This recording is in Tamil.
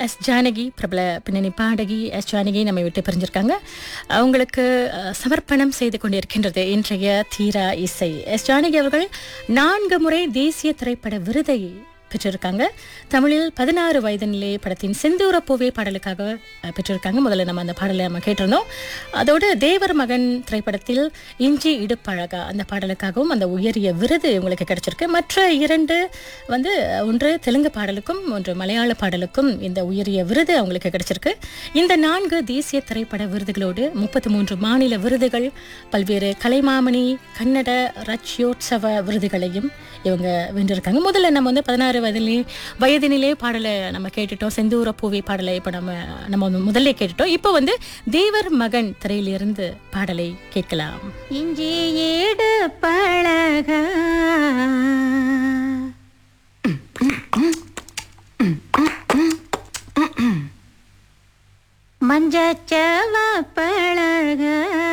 எஸ் ஜானகி பிரபல பின்னணி பாடகி எஸ் ஜானகி நம்மை விட்டு பிரிஞ்சிருக்காங்க அவங்களுக்கு அஹ், சமர்ப்பணம் செய்து கொண்டிருக்கின்றது இன்றைய தீரா இசை எஸ் ஜானகி அவர்கள் நான்கு முறை தேசிய திரைப்பட விருதை பெற்றிருக்காங்க தமிழில் பதினாறு வயது நிலை படத்தின் செந்தூர பூவே பாடலுக்காக அஹ், பெற்றிருக்காங்க முதல்ல நம்ம அந்த பாடலை நம்ம கேட்டிருந்தோம் அதோடு தேவர் மகன் திரைப்படத்தில் இஞ்சி இடுப்பழகா அந்த பாடலுக்காகவும் அந்த உயரிய விருது உங்களுக்கு கிடைச்சிருக்கு மற்ற இரண்டு வந்து அஹ், ஒன்று தெலுங்கு பாடலுக்கும் ஒன்று மலையாள பாடலுக்கும் இந்த உயரிய விருது அவங்களுக்கு கிடைச்சிருக்கு இந்த நான்கு தேசிய திரைப்பட விருதுகளோடு முப்பத்தி மூன்று மாநில விருதுகள் பல்வேறு கலைமாமணி கன்னட ரட்சியோற்சவ விருதுகளையும் இவங்க வென்றிருக்காங்க முதல்ல நம்ம வந்து பதினாறு வயதிலே வயதினிலே பாடலை நம்ம கேட்டுட்டோம் செந்தூர பூவி பாடலை இப்போ நம்ம நம்ம வந்து முதல்ல கேட்டுட்டோம் இப்போ வந்து தேவர் மகன் திரையிலிருந்து பாடலை கேட்கலாம் இஞ்சி ஈடு பழக மஞ்சச்சவ பழக